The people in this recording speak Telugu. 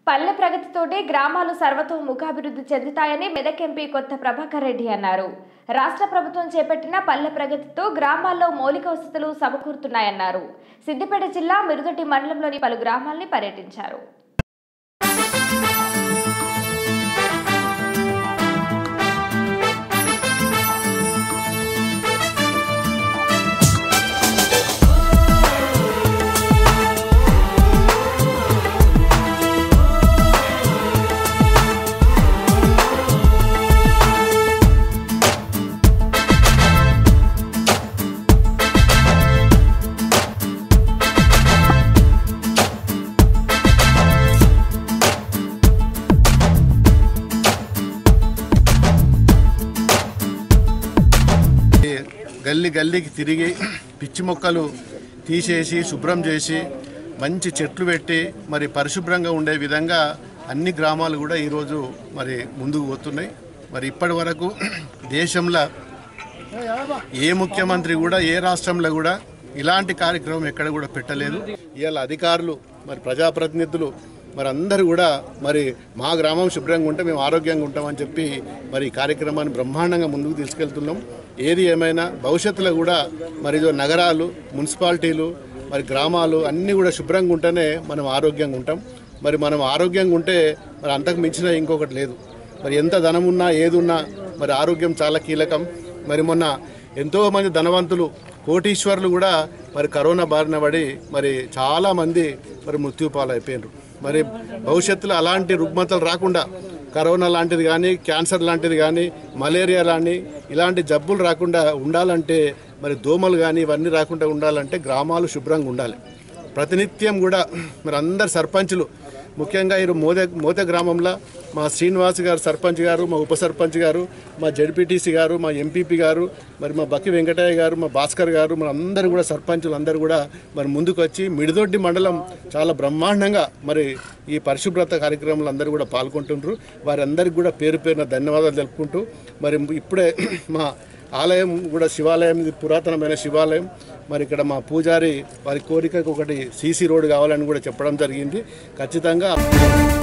పల్లె ప్రగతితోటే గ్రామాలు సర్వతోముఖాభివృద్ధి చెందుతాయని మెదక్ ఎంపీ కొత్త ప్రభాకర్ రెడ్డి అన్నారు రాష్ట్ర ప్రభుత్వం చేపట్టిన పల్లె ప్రగతితో గ్రామాల్లో మౌలిక వసతులు సమకూరుతున్నాయన్నారు సిద్దిపేట జిల్లా మిరుదొడ్డి మండలంలోని పలు గ్రామాల్ని పర్యటించారు ఈ గల్లీ గల్లీకి తిరిగి పిచ్చి మొక్కలు తీసేసి శుభ్రం చేసి మంచి చెట్లు పెట్టి మరి పరిశుభ్రంగా ఉండే విధంగా అన్ని గ్రామాలు కూడా ఈరోజు మరి ముందుకు పోతున్నాయి మరి ఇప్పటి వరకు దేశంలో ఏ ముఖ్యమంత్రి కూడా ఏ రాష్ట్రంలో కూడా ఇలాంటి కార్యక్రమం ఎక్కడ కూడా పెట్టలేదు ఇవాళ అధికారులు మరి ప్రజాప్రతినిధులు మరి అందరూ కూడా మరి మా గ్రామం శుభ్రంగా ఉంటే మేము ఆరోగ్యంగా ఉంటామని చెప్పి మరి ఈ కార్యక్రమాన్ని బ్రహ్మాండంగా ముందుకు తీసుకెళ్తున్నాం ఏది ఏమైనా భవిష్యత్తులో కూడా మరి ఇదో నగరాలు మున్సిపాలిటీలు మరి గ్రామాలు అన్నీ కూడా శుభ్రంగా ఉంటేనే మనం ఆరోగ్యంగా ఉంటాం మరి మనం ఆరోగ్యంగా ఉంటే మరి అంతకు మించిన ఇంకొకటి లేదు మరి ఎంత ధనం ఉన్నా ఏది ఉన్నా మరి ఆరోగ్యం చాలా కీలకం మరి మొన్న ఎంతో మంది ధనవంతులు కోటీశ్వర్లు కూడా మరి కరోనా బారిన పడి మరి చాలా మంది మరి మృత్యుపాలు అయిపోయినారు మరి భవిష్యత్తులో అలాంటి రుగ్మతలు రాకుండా కరోనా లాంటిది కానీ క్యాన్సర్ లాంటిది కానీ మలేరియా లాంటి ఇలాంటి జబ్బులు రాకుండా ఉండాలంటే మరి దోమలు కానీ ఇవన్నీ రాకుండా ఉండాలంటే గ్రామాలు శుభ్రంగా ఉండాలి ప్రతినిత్యం కూడా మరి అందరు సర్పంచులు ముఖ్యంగా ఈ మోదే మోతే గ్రామంలో మా శ్రీనివాస్ గారు సర్పంచ్ గారు మా ఉప సర్పంచ్ గారు మా జడ్పీటీసీ గారు మా ఎంపీపీ గారు మరి మా బక్కి వెంకటయ్య గారు మా భాస్కర్ గారు మరి అందరూ కూడా సర్పంచులు అందరూ కూడా మరి ముందుకు వచ్చి మిడిదొడ్డి మండలం చాలా బ్రహ్మాండంగా మరి ఈ పరిశుభ్రత కార్యక్రమంలో అందరూ కూడా పాల్గొంటుండ్రు వారందరికీ కూడా పేరు పేరున ధన్యవాదాలు తెలుపుకుంటూ మరి ఇప్పుడే మా ఆలయం కూడా శివాలయం ఇది పురాతనమైన శివాలయం మరి ఇక్కడ మా పూజారి వారి కోరికకు ఒకటి సీసీ రోడ్ కావాలని కూడా చెప్పడం జరిగింది ఖచ్చితంగా